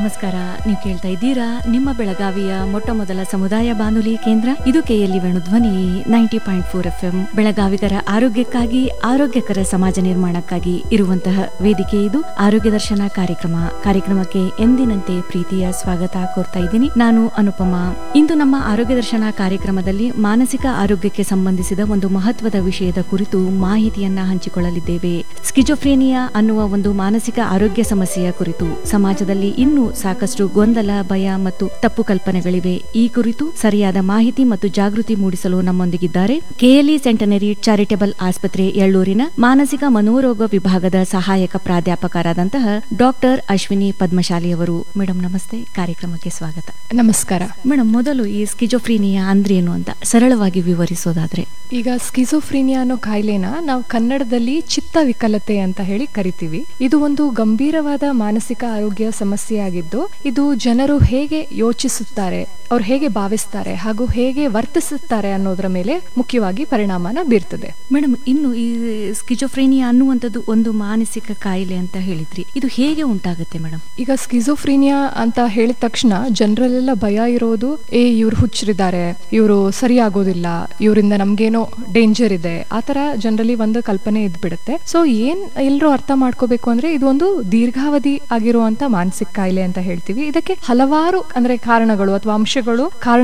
ನಮಸ್ಕಾರ ನೀವು ಕೇಳ್ತಾ ಇದ್ದೀರಾ ನಿಮ್ಮ ಬೆಳಗಾವಿಯ ಮೊಟ್ಟ ಮೊದಲ ಸಮುದಾಯ ಬಾನುಲಿ ಕೇಂದ್ರ ಇದು KLE Venudhwani ninety point four F M ಬೆಳಗಾವಿಗರ ಆರೋಗ್ಯಕ್ಕಾಗಿ ಆರೋಗ್ಯಕರ ಸಮಾಜ ನಿರ್ಮಾಣಕ್ಕಾಗಿ ಇರುವಂತಹ ವೇದಿಕೆ ಇದು ಆರೋಗ್ಯ ದರ್ಶನ ಕಾರ್ಯಕ್ರಮ ಕಾರ್ಯಕ್ರಮಕ್ಕೆ ಎಂದಿನಂತೆ ಪ್ರೀತಿಯ ಸ್ವಾಗತ ಕೋರ್ತಾ ಇದ್ದೀನಿ ನಾನು ಅನುಪಮ ಇಂದು ನಮ್ಮ ಆರೋಗ್ಯ ದರ್ಶನ ಕಾರ್ಯಕ್ರಮದಲ್ಲಿ ಮಾನಸಿಕ ಆರೋಗ್ಯಕ್ಕೆ ಸಂಬಂಧಿಸಿದ ಒಂದು ಮಹತ್ವದ ವಿಷಯದ ಕುರಿತು ಮಾಹಿತಿಯನ್ನ ಹಂಚಿಕೊಳ್ಳಲಿದ್ದೇವೆ ಸ್ಕಿಜೋಫ್ರೇನಿಯಾ ಅನ್ನುವ ಒಂದು ಮಾನಸಿಕ ಆರೋಗ್ಯ ಸಮಸ್ಯೆಯ ಕುರಿತು ಸಮಾಜದಲ್ಲಿ ಇನ್ನೂ ಸಾಕಷ್ಟು ಗೊಂದಲ ಭಯ ಮತ್ತು ತಪ್ಪು ಕಲ್ಪನೆಗಳಿವೆ ಈ ಕುರಿತು ಸರಿಯಾದ ಮಾಹಿತಿ ಮತ್ತು ಜಾಗೃತಿ ಮೂಡಿಸಲು ನಮ್ಮೊಂದಿಗಿದ್ದಾರೆ ಕೆಎಲ್ಇ ಸೆಂಟನರಿ ಚಾರಿಟಬಲ್ ಆಸ್ಪತ್ರೆ ಎಳ್ಳೂರಿನ ಮಾನಸಿಕ ಮನೋರೋಗ ವಿಭಾಗದ ಸಹಾಯಕ ಪ್ರಾಧ್ಯಾಪಕರಾದಂತಹ ಡಾಕ್ಟರ್ ಅಶ್ವಿನಿ ಪದ್ಮಶಾಲಿ ಅವರು ಮೇಡಮ್ ನಮಸ್ತೆ ಕಾರ್ಯಕ್ರಮಕ್ಕೆ ಸ್ವಾಗತ ನಮಸ್ಕಾರ ಮೇಡಮ್ ಮೊದಲು ಈ ಸ್ಕಿಜೋಫ್ರೀನಿಯಾ ಅಂದ್ರೇನು ಅಂತ ಸರಳವಾಗಿ ವಿವರಿಸೋದಾದ್ರೆ ಈಗ ಸ್ಕಿಜೋಫ್ರೀನಿಯಾ ಅನ್ನೋ ಕಾಯಿಲೆನ ನಾವು ಕನ್ನಡದಲ್ಲಿ ಚಿತ್ತ ವಿಕಲತೆ ಅಂತ ಹೇಳಿ ಕರಿತೀವಿ ಇದು ಒಂದು ಗಂಭೀರವಾದ ಮಾನಸಿಕ ಆರೋಗ್ಯ ಸಮಸ್ಯೆ ಆಗಿದ್ದು ಇದು ಜನರು ಹೇಗೆ ಯೋಚಿಸುತ್ತಾರೆ ಅವ್ರು ಹೇಗೆ ಭಾವಿಸ್ತಾರೆ ಹಾಗೂ ಹೇಗೆ ವರ್ತಿಸುತ್ತಾರೆ ಅನ್ನೋದ್ರ ಮೇಲೆ ಮುಖ್ಯವಾಗಿ ಪರಿಣಾಮನ ಬೀರ್ತದೆ ಮೇಡಮ್ ಇನ್ನು ಈ ಸ್ಕಿಜೋಫ್ರೇನಿಯಾ ಅನ್ನುವಂಥದ್ದು ಒಂದು ಮಾನಸಿಕ ಕಾಯಿಲೆ ಅಂತ ಹೇಳಿದ್ರಿ ಇದು ಹೇಗೆ ಉಂಟಾಗುತ್ತೆ ಮೇಡಮ್ ಈಗ ಸ್ಕಿಜೋಫ್ರೀನಿಯಾ ಅಂತ ಹೇಳಿದ ತಕ್ಷಣ ಜನರಲ್ಲೆಲ್ಲ ಭಯ ಇರೋದು ಏ ಇವ್ರು ಹುಚ್ಚರಿದ್ದಾರೆ ಇವರು ಸರಿ ಆಗೋದಿಲ್ಲ ಇವರಿಂದ ನಮ್ಗೇನೋ ಡೇಂಜರ್ ಇದೆ ಆತರ ಜನರಲಿ ಒಂದು ಕಲ್ಪನೆ ಇದ್ಬಿಡುತ್ತೆ ಸೊ ಏನ್ ಎಲ್ಲರೂ ಅರ್ಥ ಮಾಡ್ಕೋಬೇಕು ಅಂದ್ರೆ ಇದು ಒಂದು ದೀರ್ಘಾವಧಿ ಆಗಿರುವಂತ ಮಾನಸಿಕ ಕಾಯಿಲೆ ಅಂತ ಹೇಳ್ತೀವಿ ಇದಕ್ಕೆ ಹಲವಾರು ಅಂದ್ರೆ ಕಾರಣಗಳು ಅಥವಾ ಅಂಶಗಳು ಕಾರಣ